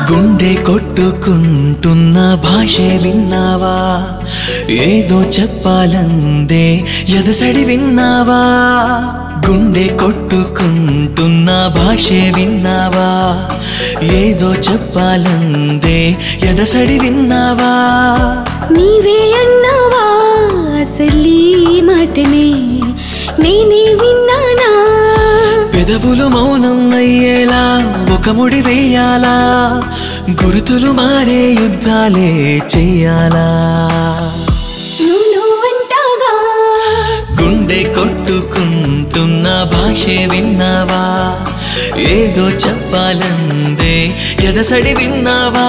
గుండె కొట్టుకుంటున్న భాషే విన్నావా ఏదో చెప్పాలందే ఎదసడి విన్నావా గుండె కొట్టుకుంటున్న భాషే విన్నావా ఏదో చెప్పాలందే ఎదసడి విన్నావా నీవే అన్నావా అసలీ మాటనే నేనే విన్నానా పెదవులు మౌనం అయ్యేలా ఒక ముడి వేయాలా గురుతులు మారే యుద్ధాలే చెయ్యాలా నువ్వు అంటాగా గుండె కొట్టుకుంటున్న భాషే విన్నావా ఏదో చెప్పాలందే ఎదసడి విన్నావా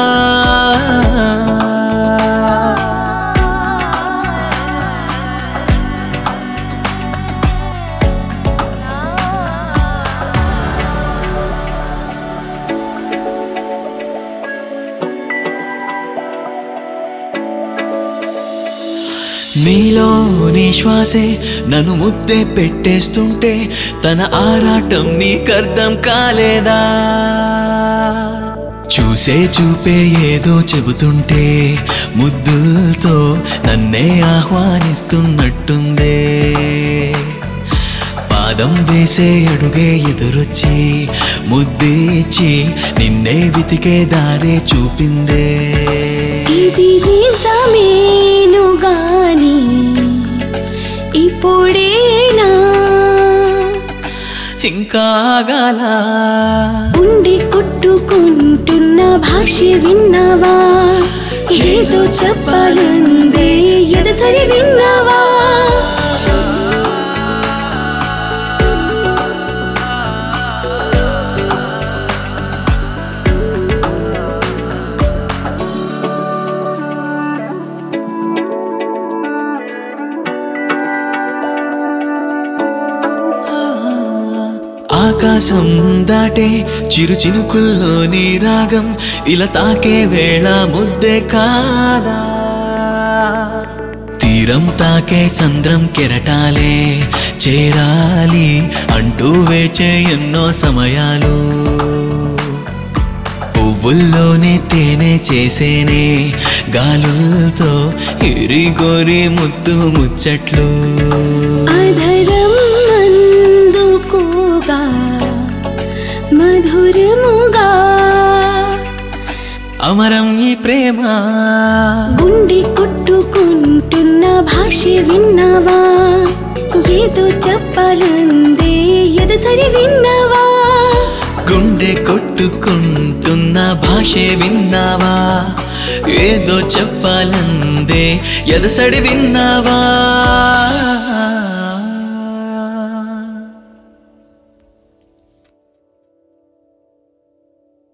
నీలోని శ్వాసే నన్ను ముద్దే పెట్టేస్తుంటే తన ఆరాటం నీకర్థం కాలేదా చూసే చూపే ఏదో చెబుతుంటే ముద్దులతో నన్నే ఆహ్వానిస్తున్నట్టుందే పాదం వేసే అడుగే ఎదురొచ్చి ముద్దిచ్చి నిన్నే వెతికే దారే చూపిందే ఇది నిజమేను గాని ఇప్పుడేనా ఇంకా ఆగాల ఉండి కొట్టుకుంటున్న భాష విన్నావా ఏదో చెప్పాలందే ఎదసరి విన్నావా ఆకాశం దాటే చిరు చినుకుల్లోని రాగం ఇలా తాకే వేళ ముద్దే కాదా తీరం తాకే సంద్రం కెరటాలే చేరాలి అంటూ వేచే ఎన్నో సమయాలు పువ్వుల్లోనే తేనె చేసేనే గాలులతో ఇరిగోరి ముద్దు ముచ్చట్లు అధరం అందుకోగా మధురముగా అమరం ఈ ప్రేమ గుండె కొట్టుకుంటున్న భాష విన్నావా ఏదో చెప్పాలందే ఎదసరి విన్నావా గుండె కొట్టుకుంటున్న భాషే విన్నావా ఏదో చెప్పాలందే ఎదసడి విన్నావా